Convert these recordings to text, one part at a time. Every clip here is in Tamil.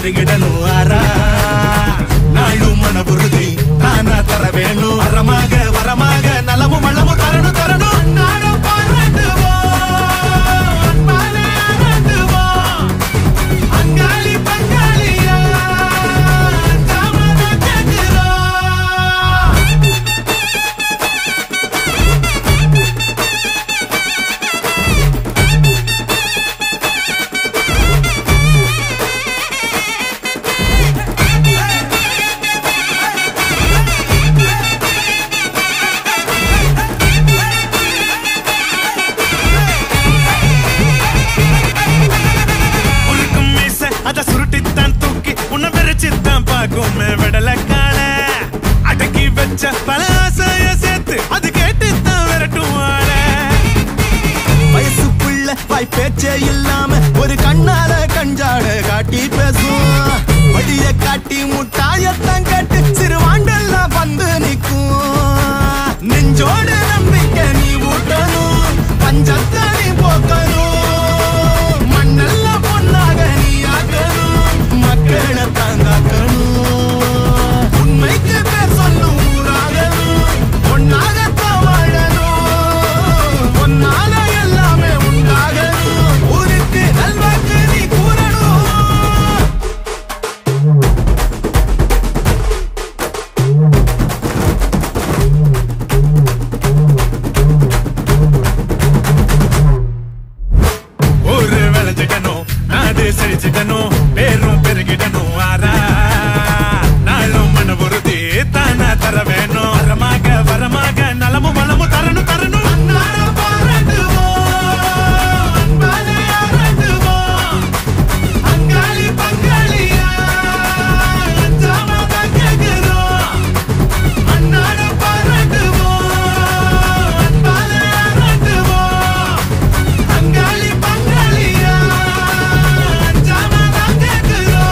பெருகிடணும் ஆறா நாளும் மன உறுதி தானா தர வேணும் வரமாக வரமாக நலமும் வளமும் தரணும் தரணும் அன்னாடம் பாராட்டுவோம், அன்பாலே ஆராட்டுவோம். அங்காளி பங்காளியா தாமரை கேட்கிறோம் உனக்கும் மீச அத சுருட்டித்தான் தூக்கி உன்னை விரிச்சுத்தான் பார்க்கும் விடலக்கால அடக்கி வச்ச பல ஆசைய சேர்த்து அது கேட்டுத்தான் விரட்டும் ஆள வயசுக்குள்ள வாய் பேச்சே இல்லாம ஒரு கண்ணால கஞ்சாட காட்டி பேசும் வழிய காட்டி முட்டாயத்தான் கட்டு சிறுவாண்டெல்லாம் வந்து நிக்கும் நெஞ்சோடு நம்பிக்கை நீ ஊட்டணும் பஞ்சத்தை நீ போக்கணும் மண்ணெல்லாம் பொண்ணாக நீ ஆக்கணும் மக்களை தாங்காக்கணும் உண்மைக்கு பேர் சொல்லும் ஊராகணும் பொண்ணாகத்தான் வாழணும் பொன்னால எல்லாமே உண்டாகணும் ஊருக்கு நல்வாக்கு நீ கூறணும் ஊரு விளைஞ்சிடணும் நாடு செழிச்சிடணும் பேரும் பெருகிடணும் ஆறா நாளும் மன உறுதி தானா தர வேணும் வரமாக வரமாக நலமும் வளமும் தரணும் தரணும் அன்னாட பாராட்டுவோம், அன்பாலே ஆராட்டுவோம். அங்காளி பங்காளியா அஞ்சாம தான் கேட்கிறோம். அன்னாட பாராட்டுவோம், அன்பாலே ஆராட்டுவோம். அங்காளி பங்காளியா அஞ்சாம தான் கேட்கிறோம்.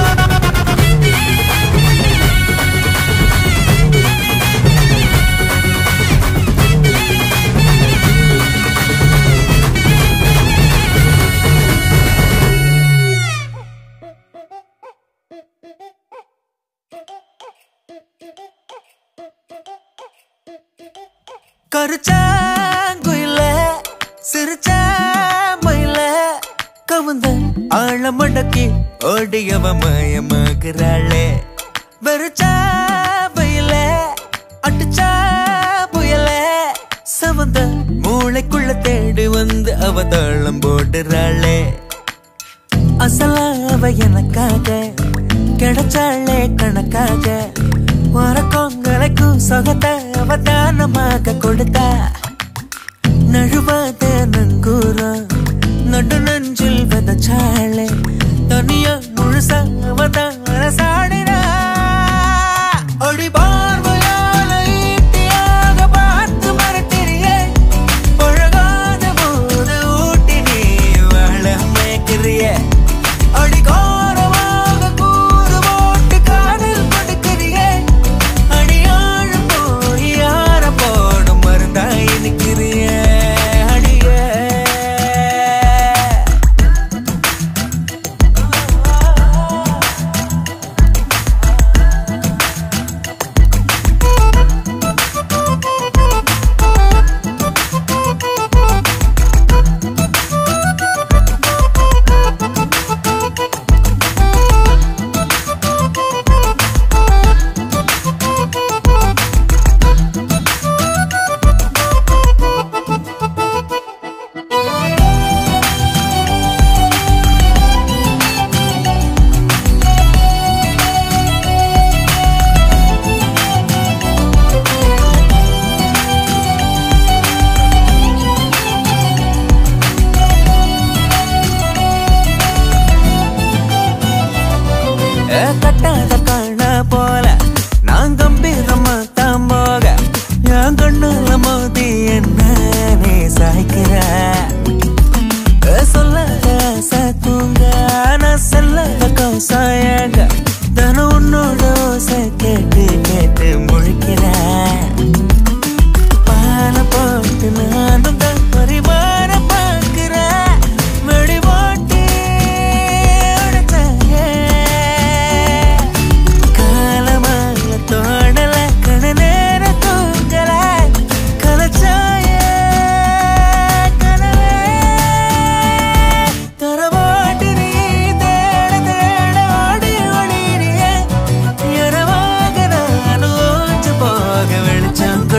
கருச்சாங்குயில சிரிச்ச மயில கவுந்த ஆழ மடக்கி ஓடியவ மயமாகிறாளே வெறுச்சா பயில அடிச்சா புயல சவந்த மூளைக்குள்ள தேடி வந்து அவ தாளம் போடுறாளே அசலா அவ எனக்காக கிடைச்சாளே கணக்காக வரக்கோங்கலைக்கும் சொகத்தை அவ தானமாக கொடுத்தா நழுவாத நங்கூரம் நடு நஞ்சில் விதச்சாளே தனியா முழுசா அவ தான சாடினா அடி பார்வையால ஈட்டியாக பார்த்து மறட்டிறியே பழகாத போது ஊட்டி நீ வாழ மேய்க்கிறியே அடிகாரமாக கூறு போட்டு காதல் கொடுக்கிறியே அடியாழம் போய் யார போடும் மருந்தாய் நிற்கிறியே அடியே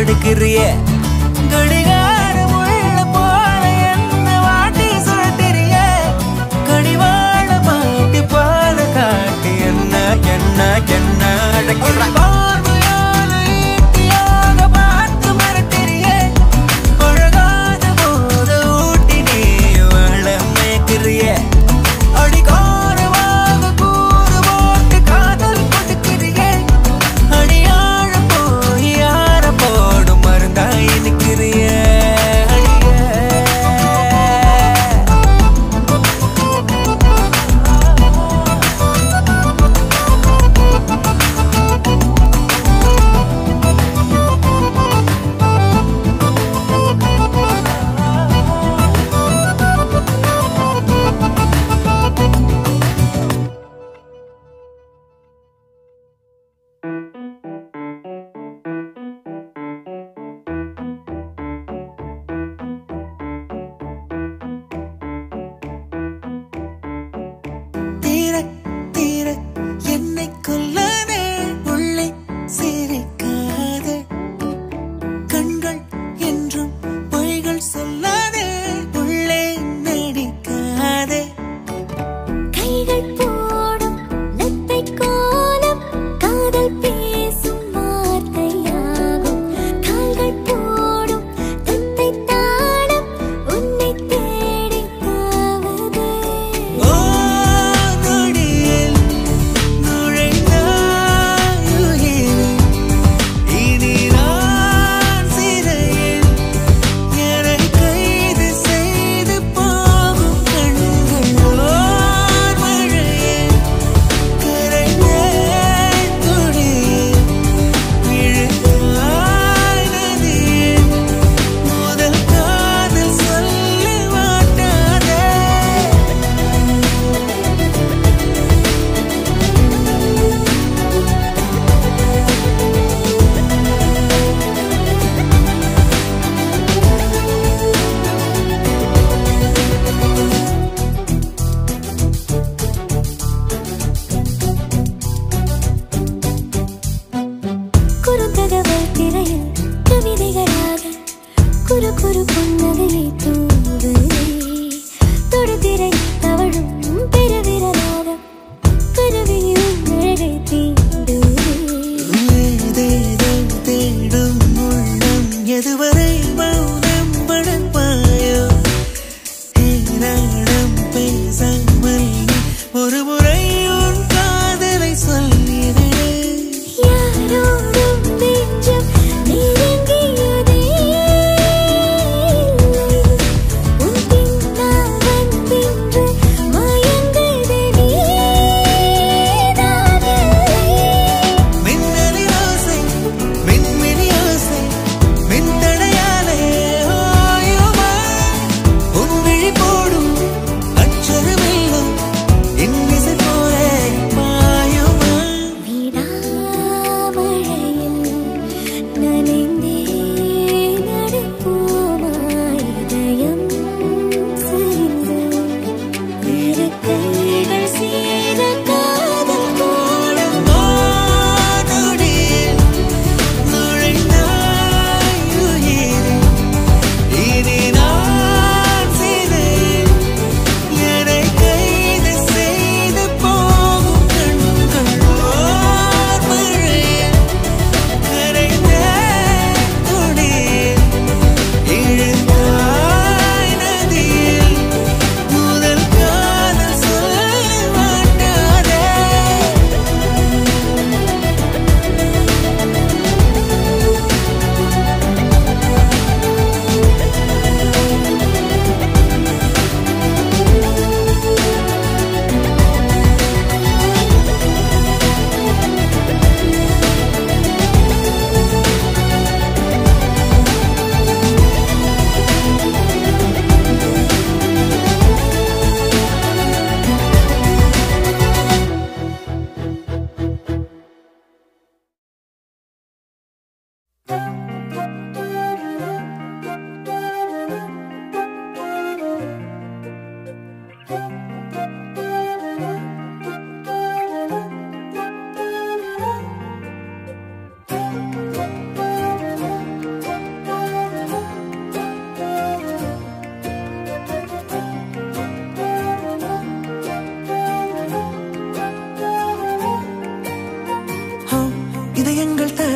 எடுக்கிறிய கடிகாரம் உள்ள போல என்ன வாட்டி சுழத்திரிய கடிவாள மாட்டி பால காட்டி என்ன என்ன என்ன அழைக்கிற பார்வையால ஈட்டியாக பார்த்து மிரட்டிறிய பழகாத போது ஊட்டி நீ வாழ மயக்கிறிய அடிகாரமாக கூறு போட்டு காதல் கொடுக்கிறிய அடியாழ போய் யார போடும் மருந்தாய்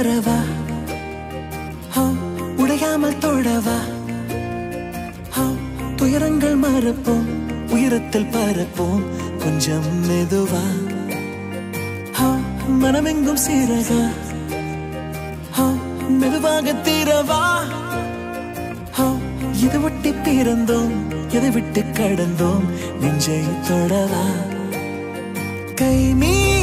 தரவா ஹோ, உடையாமல் தொடவா ஹோ, துயரங்கள் மறப்போம் உயரத்தில் பறப்போம் கொஞ்சம் மெதுவா ஹோ, மனமெங்கும் சீரகா ஹோ, மெதுவாக தீரவா ஹோ, இது ஒட்டி பிறந்தோம் எதை விட்டு கடந்தோம் நெஞ்சை தொடவா கை மீ